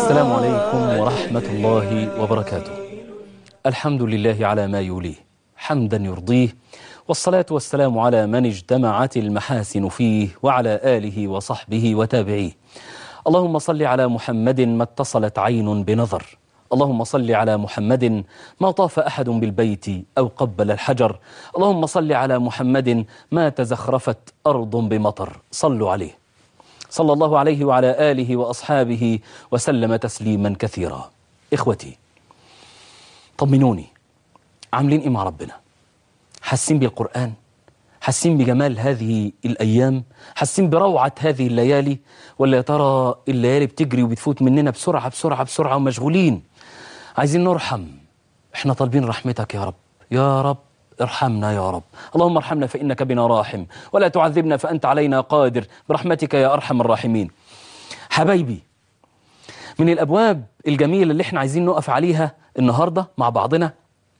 السلام عليكم ورحمة الله وبركاته الحمد لله على ما يوليه حمدا يرضيه والصلاة والسلام على من اجتمعت المحاسن فيه وعلى آله وصحبه وتابعيه اللهم صل على محمد ما اتصلت عين بنظر اللهم صل على محمد ما طاف أحد بالبيت أو قبل الحجر اللهم صل على محمد ما تزخرفت أرض بمطر صلوا عليه صلى الله عليه وعلى آله وأصحابه وسلم تسليما كثيرا إخوتي طمنوني عاملين إيه مع ربنا حاسين بالقرآن حاسين بجمال هذه الأيام حاسين بروعة هذه الليالي ولا يا ترى الليالي بتجري وبتفوت مننا بسرعة بسرعة بسرعة ومشغولين عايزين نرحم احنا طالبين رحمتك يا رب يا رب ارحمنا يا رب اللهم ارحمنا فإنك بنا راحم ولا تعذبنا فأنت علينا قادر برحمتك يا أرحم الراحمين حبايبي من الأبواب الجميلة اللي احنا عايزين نقف عليها النهاردة مع بعضنا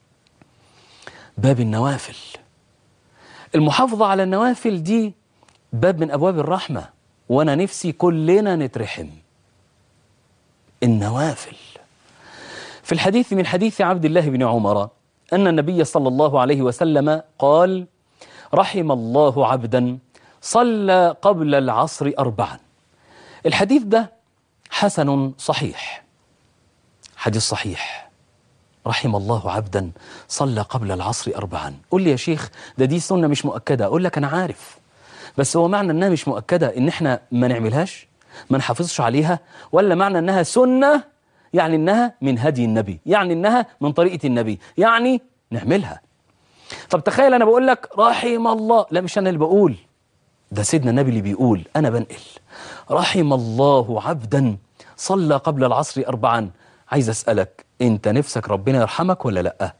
باب النوافل المحافظة على النوافل دي باب من أبواب الرحمة وأنا نفسي كلنا نترحم النوافل في الحديث من حديث عبد الله بن عمر أن النبي صلى الله عليه وسلم قال رحم الله عبدا صلى قبل العصر أربعا الحديث ده حسن صحيح حديث صحيح رحم الله عبدا صلى قبل العصر أربعا قول لي يا شيخ ده دي سنة مش مؤكدة أقول لك أنا عارف بس هو معنى أنها مش مؤكدة إن إحنا ما نعملهاش ما نحافظش عليها ولا معنى أنها سنة يعني إنها من هدي النبي يعني إنها من طريقة النبي يعني نعملها طب تخيل أنا بقول لك رحم الله لا مش أنا اللي بقول ده سيدنا النبي اللي بيقول أنا بنقل رحم الله عبدا صلى قبل العصر أربعا عايز أسألك أنت نفسك ربنا يرحمك ولا لأ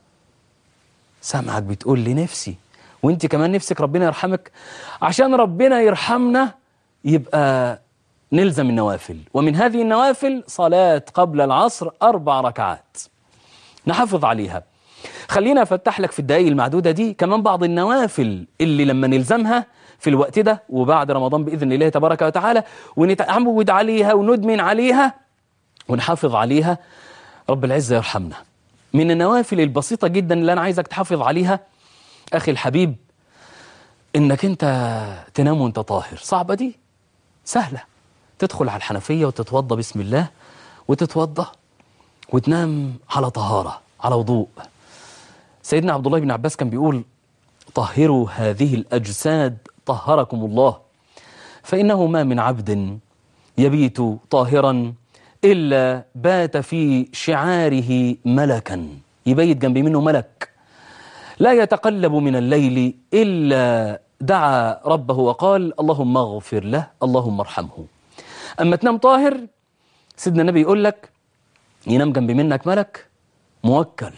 سامعك بتقول لي نفسي وانت كمان نفسك ربنا يرحمك عشان ربنا يرحمنا يبقى نلزم النوافل ومن هذه النوافل صلاة قبل العصر أربع ركعات نحافظ عليها خلينا أفتح لك في الدقايق المعدودة دي كمان بعض النوافل اللي لما نلزمها في الوقت ده وبعد رمضان بإذن الله تبارك وتعالى ونتعود عليها وندمن عليها ونحافظ عليها رب العزة يرحمنا من النوافل البسيطة جدا اللي أنا عايزك تحافظ عليها أخي الحبيب إنك أنت تنام وأنت طاهر صعبة دي سهلة تدخل على الحنفية وتتوضى بسم الله وتتوضى وتنام على طهارة على وضوء سيدنا عبد الله بن عباس كان بيقول طهروا هذه الأجساد طهركم الله فإنه ما من عبد يبيت طاهرا إلا بات في شعاره ملكا يبيت جنب منه ملك لا يتقلب من الليل إلا دعا ربه وقال اللهم اغفر له اللهم ارحمه أما تنام طاهر سيدنا النبي يقول لك ينام جنب منك ملك موكل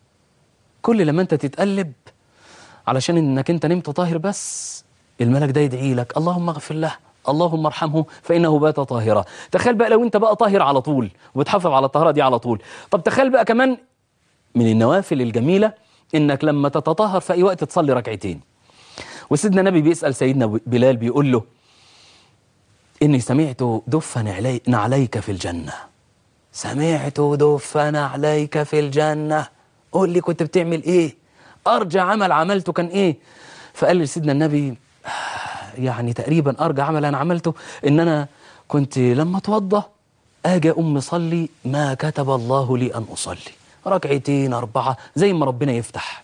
كل لما أنت تتقلب علشان إنك أنت نمت طاهر بس الملك ده يدعي لك اللهم اغفر له اللهم ارحمه فإنه بات طاهرا تخيل بقى لو أنت بقى طاهر على طول وبتحافظ على الطهارة دي على طول طب تخيل بقى كمان من النوافل الجميلة إنك لما تتطهر في أي وقت تصلي ركعتين وسيدنا النبي بيسأل سيدنا بلال بيقول له إني سمعت دفا نعليك في الجنة سمعت دفا نعليك في الجنة قول لي كنت بتعمل إيه أرجى عمل عملته كان إيه فقال لي سيدنا النبي يعني تقريبا أرجى عمل أنا عملته إن أنا كنت لما أتوضى أجي أم أصلي ما كتب الله لي أن أصلي ركعتين أربعة زي ما ربنا يفتح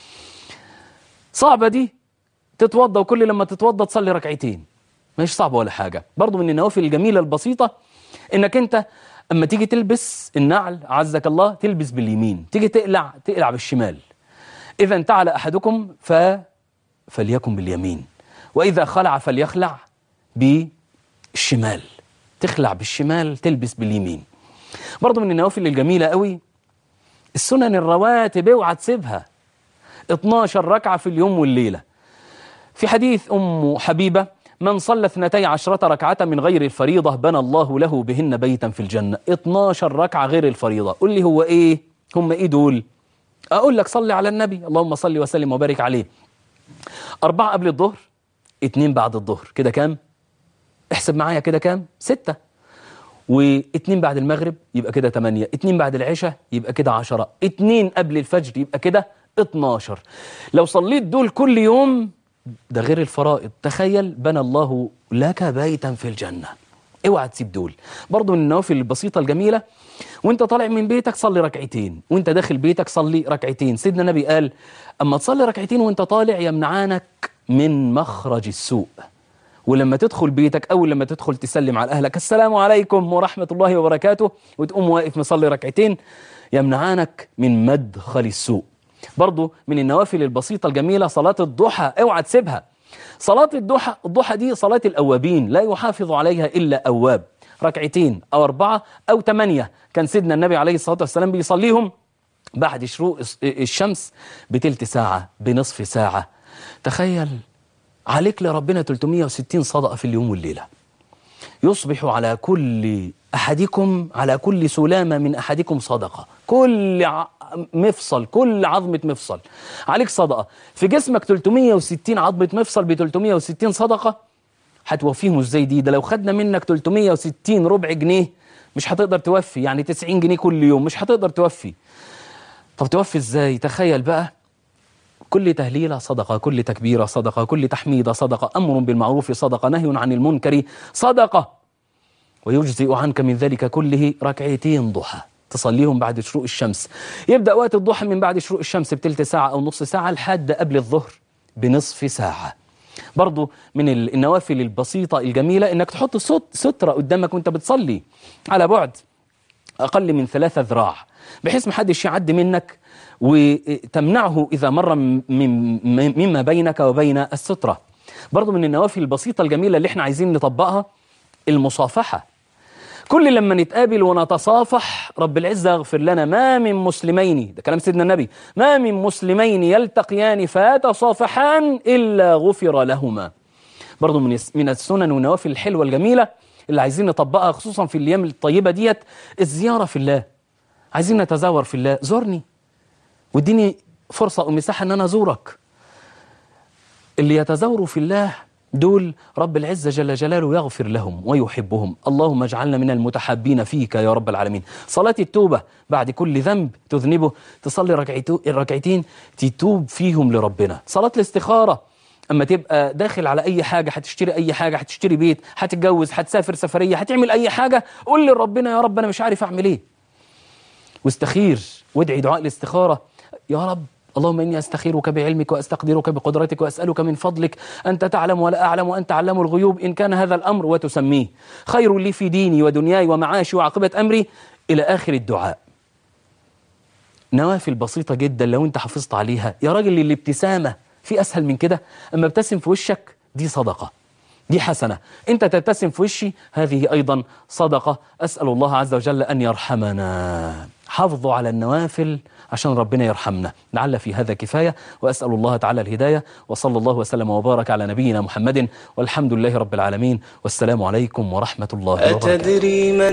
صعبة دي تتوضى وكل لما تتوضى تصلي ركعتين مش صعبة ولا حاجة برضو من النوافل الجميلة البسيطة إنك أنت أما تيجي تلبس النعل عزك الله تلبس باليمين تيجي تقلع تقلع بالشمال إذا انتعل أحدكم ف... فليكن باليمين وإذا خلع فليخلع بالشمال تخلع بالشمال تلبس باليمين برضو من النوافل الجميلة قوي السنن الرواتب اوعى تسيبها 12 ركعة في اليوم والليلة في حديث أم حبيبة من صلى اثنتي عشرة ركعة من غير الفريضة بنى الله له بهن بيتا في الجنة 12 ركعة غير الفريضة قل لي هو إيه هم إيه دول أقول لك صلي على النبي اللهم صل وسلم وبارك عليه أربعة قبل الظهر اتنين بعد الظهر كده كام احسب معايا كده كام ستة واتنين بعد المغرب يبقى كده تمانية اتنين بعد العشاء يبقى كده عشرة اتنين قبل الفجر يبقى كده اتناشر لو صليت دول كل يوم ده غير الفرائض تخيل بنى الله لك بيتا في الجنة اوعى تسيب دول برضه من النوافل البسيطة الجميلة وانت طالع من بيتك صلي ركعتين وانت داخل بيتك صلي ركعتين سيدنا النبي قال اما تصلي ركعتين وانت طالع يمنعانك من مخرج السوء ولما تدخل بيتك أول لما تدخل تسلم على أهلك السلام عليكم ورحمة الله وبركاته وتقوم واقف مصلي ركعتين يمنعانك من مدخل السوء برضو من النوافل البسيطة الجميلة صلاة الضحى اوعى تسيبها صلاة الضحى الضحى دي صلاة الأوابين لا يحافظ عليها إلا أواب ركعتين أو أربعة أو ثمانية كان سيدنا النبي عليه الصلاة والسلام بيصليهم بعد شروق الشمس بتلت ساعة بنصف ساعة تخيل عليك لربنا 360 صدقة في اليوم والليلة يصبح على كل أحدكم على كل سلامة من أحدكم صدقة كل ع- مفصل كل عظمة مفصل عليك صدقة في جسمك 360 عظمة مفصل ب 360 صدقة هتوفيهم ازاي دي ده لو خدنا منك 360 ربع جنيه مش هتقدر توفي يعني 90 جنيه كل يوم مش هتقدر توفي طب توفي ازاي تخيل بقى كل تهليلة صدقة كل تكبيرة صدقة كل تحميدة صدقة أمر بالمعروف صدقة نهي عن المنكر صدقة ويجزئ عنك من ذلك كله ركعتين ضحى تصليهم بعد شروق الشمس يبدأ وقت الضحى من بعد شروق الشمس بتلت ساعة أو نص ساعة لحد قبل الظهر بنصف ساعة برضو من ال- النوافل البسيطة الجميلة إنك تحط ست سترة قدامك وانت بتصلي على بعد أقل من ثلاثة ذراع بحيث محدش يعدي منك وتمنعه إذا مر من- من- مما بينك وبين السترة برضو من النوافل البسيطة الجميلة اللي احنا عايزين نطبقها المصافحة كل لما نتقابل ونتصافح رب العزة يغفر لنا ما من مسلمين ده كلام سيدنا النبي ما من مسلمين يلتقيان فيتصافحان إلا غفر لهما برضو من الس- من السنن والنوافل الحلوة الجميلة اللي عايزين نطبقها خصوصا في الأيام الطيبة ديت الزيارة في الله عايزين نتزاور في الله زورني واديني فرصة أو مساحة أن أنا أزورك اللي يتزاوروا في الله دول رب العزة جل جلاله يغفر لهم ويحبهم اللهم اجعلنا من المتحابين فيك يا رب العالمين صلاة التوبة بعد كل ذنب تذنبه تصلي ركعتو- الركعتين تتوب فيهم لربنا صلاة الاستخارة أما تبقى داخل على أي حاجة هتشتري أي حاجة هتشتري بيت هتتجوز هتسافر سفرية هتعمل أي حاجة قول لربنا يا رب أنا مش عارف أعمل إيه واستخير وادعي دعاء الاستخارة يا رب اللهم إني أستخيرك بعلمك وأستقدرك بقدرتك وأسألك من فضلك أنت تعلم ولا أعلم وأنت علام الغيوب إن كان هذا الأمر وتسميه خير لي في ديني ودنياي ومعاشي وعاقبة أمري إلى آخر الدعاء نوافل بسيطة جدا لو أنت حافظت عليها يا راجل الابتسامة في أسهل من كده أما ابتسم في وشك دي صدقة دي حسنة أنت تبتسم في وشي هذه أيضا صدقة أسأل الله عز وجل أن يرحمنا حافظوا على النوافل عشان ربنا يرحمنا لعل في هذا كفاية وأسأل الله تعالى الهداية وصلى الله وسلم وبارك على نبينا محمد والحمد لله رب العالمين والسلام عليكم ورحمة الله وبركاته أتدري من